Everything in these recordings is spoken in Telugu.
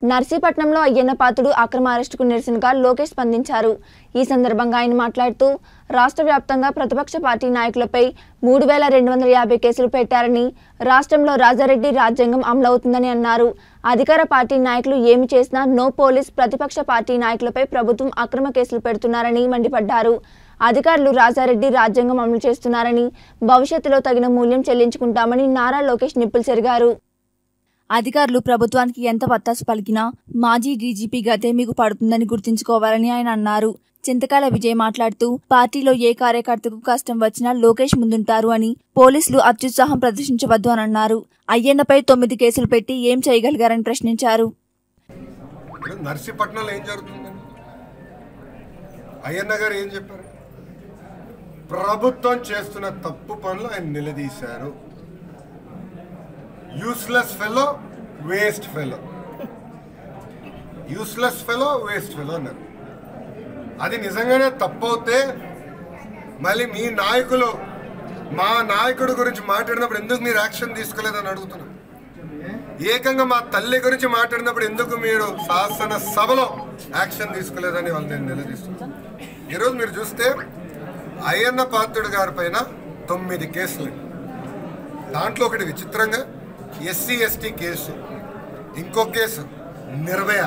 నర్సీపట్నంలో అయ్యన్న పాత్రుడు అక్రమ అరెస్టుకు నిరసనగా లోకేష్ స్పందించారు ఈ సందర్భంగా ఆయన మాట్లాడుతూ రాష్ట్ర వ్యాప్తంగా ప్రతిపక్ష పార్టీ నాయకులపై మూడు వేల రెండు వందల యాభై కేసులు పెట్టారని రాష్ట్రంలో రాజారెడ్డి రాజ్యాంగం అమలవుతుందని అన్నారు అధికార పార్టీ నాయకులు ఏమి చేసినా నో పోలీస్ ప్రతిపక్ష పార్టీ నాయకులపై ప్రభుత్వం అక్రమ కేసులు పెడుతున్నారని మండిపడ్డారు అధికారులు రాజారెడ్డి రాజ్యాంగం అమలు చేస్తున్నారని భవిష్యత్తులో తగిన మూల్యం చెల్లించుకుంటామని నారా లోకేష్ నిప్పులు చెరిగారు అధికారులు ప్రభుత్వానికి ఎంత పత్తాసు పలికినా మాజీ డీజీపీ గతే మీకు పడుతుందని గుర్తుంచుకోవాలని ఆయన అన్నారు చింతకాల విజయ్ మాట్లాడుతూ పార్టీలో ఏ కార్యకర్తకు కష్టం వచ్చినా లోకేష్ ముందుంటారు అని పోలీసులు అత్యుత్సాహం ప్రదర్శించవద్దు అని అన్నారు అయ్యన్నపై తొమ్మిది కేసులు పెట్టి ఏం చేయగలిగారని ప్రశ్నించారు ఇప్పుడు నర్సీపట్నంలో ఏం జరుగుతుందండి అయ్యన్న గారు ఏం చెప్పారు ప్రభుత్వం చేస్తున్న తప్పు పనులు ఆయన నిలదీశారు useless fellow waste fellow useless fellow waste fellow అన్నారు అది నిజంగానే తప్పవుతే మళ్ళీ మీ నాయకులు మా నాయకుడి గురించి మాట్లాడినప్పుడు ఎందుకు మీరు యాక్షన్ తీసుకోలేదని అడుగుతున్నాను ఏకంగా మా తల్లి గురించి మాట్లాడినప్పుడు ఎందుకు మీరు శాసన సభలో యాక్షన్ తీసుకోలేదని వాళ్ళు నేను నిలదీస్తున్నాను ఈరోజు మీరు చూస్తే అయ్యన్న పాత్రుడు గారి పైన తొమ్మిది కేసులు దాంట్లో ఒకటి విచిత్రంగా ఎస్సీ ఎస్టీ కేసు ఇంకో కేసు నిర్భయ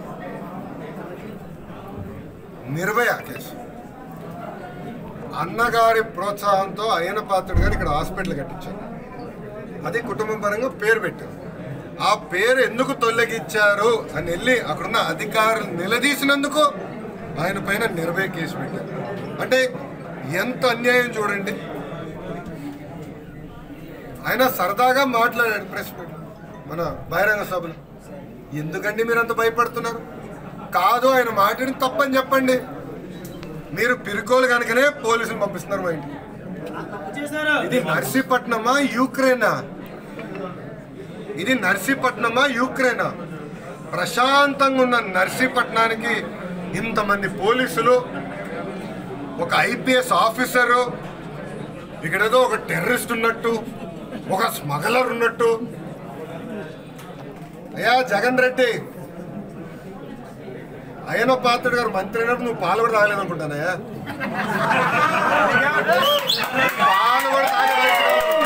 నిర్భయ కేసు అన్నగారి ప్రోత్సాహంతో అయ్యన్న పాత్రుడు గారు ఇక్కడ హాస్పిటల్ కట్టించారు అది కుటుంబం పరంగా పేరు పెట్టారు ఆ పేరు ఎందుకు తొలగించారు అని వెళ్ళి అక్కడున్న అధికారులు నిలదీసినందుకు ఆయన పైన నిర్భయ కేసు పెట్టారు అంటే ఎంత అన్యాయం చూడండి ఆయన సరదాగా మాట్లాడాడు ప్రెస్ మీట్ మన బహిరంగ సభలో ఎందుకండి మీరు అంత భయపడుతున్నారు కాదు ఆయన మాట్లాడి తప్పని చెప్పండి మీరు పిరుకోలు కనుకనే పోలీసులు పంపిస్తున్నారు మా ఇంటికి ఇది నర్సీపట్నమా యూక్రెయినా ఇది నర్సీపట్నమా యూక్రెయినా ప్రశాంతంగా ఉన్న నర్సీపట్నానికి ఇంతమంది పోలీసులు ఒక ఐపీఎస్ ఆఫీసరు ఇక్కడేదో ఒక టెర్రరిస్ట్ ఉన్నట్టు ఒక స్మగ్లర్ ఉన్నట్టు అయ్యా జగన్ రెడ్డి అయ్యన పాత్రుడు గారు మంత్రి అయినప్పుడు నువ్వు పాలు కూడా తాగలేదు అనుకుంటానయ్యా పాలు కూడా తాగలేదు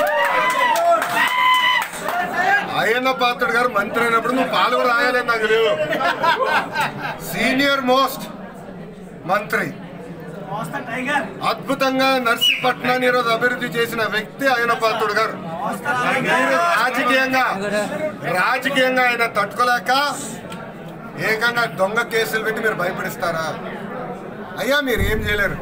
అయ్యన్న పాత్రుడు గారు మంత్రి అయినప్పుడు నువ్వు పాలు కూడా తాగలేదు నాకు లేవు సీనియర్ మోస్ట్ మంత్రి అద్భుతంగా నర్సీపట్నాన్ని ఈరోజు అభివృద్ధి చేసిన వ్యక్తి ఆయన పాత్రుడు గారు మీరు రాజకీయంగా రాజకీయంగా ఆయన తట్టుకోలేక ఏకంగా దొంగ కేసులు పెట్టి మీరు భయపడిస్తారా అయ్యా మీరు ఏం చేయలేరు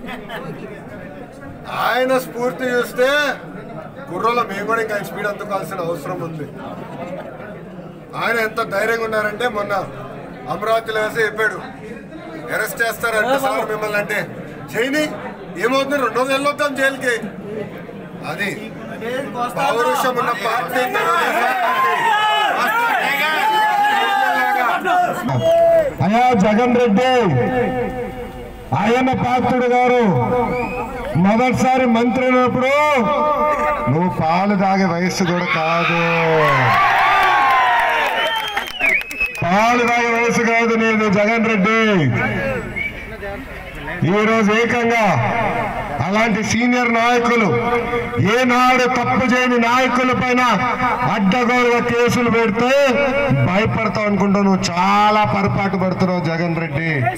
ఆయన స్ఫూర్తి చూస్తే కుర్రలో మేము కూడా ఇంకా ఆయన స్పీడ్ అందుకోవాల్సిన అవసరం ఉంది ఆయన ఎంత ధైర్యంగా ఉన్నారంటే మొన్న అమరావతిలో వేసి చెప్పాడు అరెస్ట్ చేస్తారంటే సార్ మిమ్మల్ని అంటే చేయని ఏమవుతుంది రెండు రోజులు వెళ్ళొద్దాం జైలుకి అది పౌరుషం ఉన్న పార్టీ తెలుగుదేశం పార్టీ. అయా జగన్ రెడ్డి ఆయన పాత్రుడు గారు మొదటిసారి మంత్రి అయినప్పుడు నువ్వు పాలు తాగే వయస్సు కూడా కాదు పాలు తాగే వయస్సు కాదు నీది జగన్ రెడ్డి ఈరోజు ఏకంగా అలాంటి సీనియర్ నాయకులు ఏనాడు తప్పు చేయని నాయకుల పైన అడ్డగోలుగా కేసులు పెడితే భయపడతావు అనుకుంటా నువ్వు చాలా పొరపాటు పడుతున్నావు జగన్ రెడ్డి